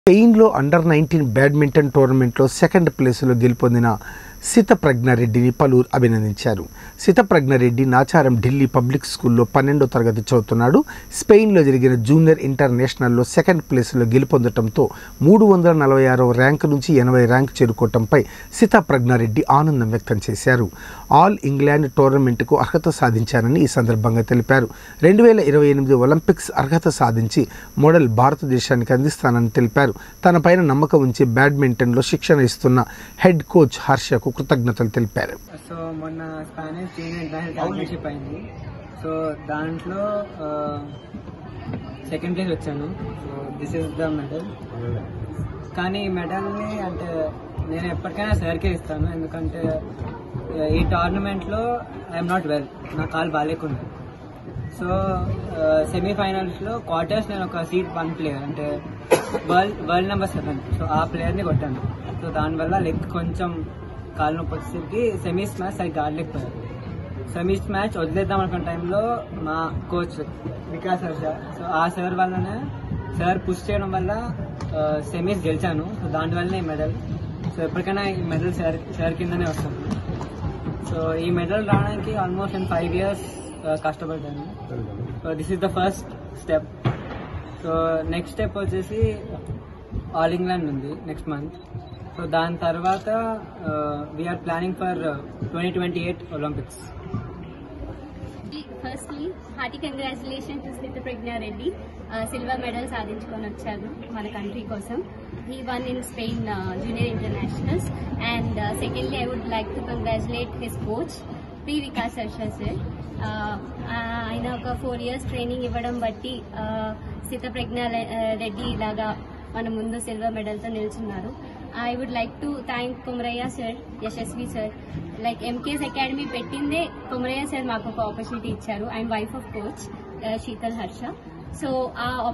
స్పెయిన్లో under nineteen badminton టోర్నమెంట్లో second ప్లేసులో గెలుపొందిన సిత ప్రజ్ఞారెడ్డిని పలువురు అభినందించారు సిత ప్రజ్ఞారెడ్డి నాచారం ఢిల్లీ పబ్లిక్ స్కూల్లో పన్నెండో తరగతి చదువుతున్నాడు స్పెయిన్లో జరిగిన జూనియర్ ఇంటర్నేషనల్లో సెకండ్ ప్లేసులో గెలుపొందటంతో మూడు వందల నలభై ఆరవ ర్యాంకు నుంచి ఎనభై ర్యాంక్ చేరుకోవటంపై సిత ప్రజ్ఞారెడ్డి ఆనందం వ్యక్తం చేశారు ఆల్ ఇంగ్లాండ్ టోర్నమెంట్కు అర్హత సాధించారని ఈ సందర్భంగా తెలిపారు రెండు వేల ఇరవై ఎనిమిది ఒలింపిక్స్ అర్హత సాధించి మోడల్ భారతదేశానికి అందిస్తానని తెలిపారు తన పైన నమ్మకం ఉంచి బ్యాడ్మింటన్లో శిక్షణ ఇస్తున్న హెడ్ కోచ్ హర్షకు కృతజ్ఞతలు తెలిపారు సో మొన్న స్పానిష్ జూనియర్ ఇంటర్నేషనల్ ఛాంపియన్షిప్ అయింది సో దాంట్లో సెకండ్ ప్లేస్ వచ్చాను so this is the medal కానీ ఈ మెడల్ని అంటే నేను ఎప్పటికైనా సార్కే ఇస్తాను ఎందుకంటే ఆ, ఈ టోర్నమెంట్లో ఐఎమ్ నాట్ వెల్ నా కాలు బాగాలేకుండా సో సెమీఫైనల్స్లో క్వార్టర్స్ నేను ఒక సీట్ వన్ ప్లేయర్ అంటే world world number seven so ఆ ప్లేయర్ని కొట్టాను సో దానివల్ల లెగ్ కొంచెం కాలు నొప్పి వచ్చేసరికి సెమీస్ మ్యాచ్ సరిగ్గా ఆడలేకపోయారు సెమీస్ మ్యాచ్ వదిలేద్దాం అనుకున్న టైంలో మా కోచ్ వికాస్ హర్ష సో ఆ సార్ వల్లనే సార్ పుష్ చేయడం వల్ల సెమీస్ గెలిచాను సో దానివల్లనే ఈ మెడల్ సో ఎప్పటికైనా ఈ మెడల్ సార్ సార్ కిందనే వస్తాను సో ఈ మెడల్ రావడానికి ఆల్మోస్ట్ నేను ఫైవ్ ఇయర్స్ కష్టపడ్డాను so this is the first step so next step వచ్చేసి ఆల్ ఇంగ్లాండ్ ఉంది నెక్స్ట్ మంత్ సో దాని తర్వాత we're planning for twenty twenty eight Olympics firstly hearty congratulation to Smitha Pragna Reddy silver medal సాధించుకొని వచ్చారు మన కంట్రీ కోసం he won in Spain junior internationals and secondly I would like to congratulate his coach P Vikas Harsha sir ఆయన ఒక four years training ఇవ్వడం బట్టి సీత ప్రజ్ఞా రెడ్డి ఇలాగా మన ముందు సిల్వర్ మెడల్తో నిల్చున్నారు I would like to thank Kumaraiah sir Yashasvi sir like MKS academy పెట్టిందే కుమరయ్య సార్ మాకు ఒక ఆపర్చునిటీ ఇచ్చారు I'm wife of coach Sheetal Harsha so ఆ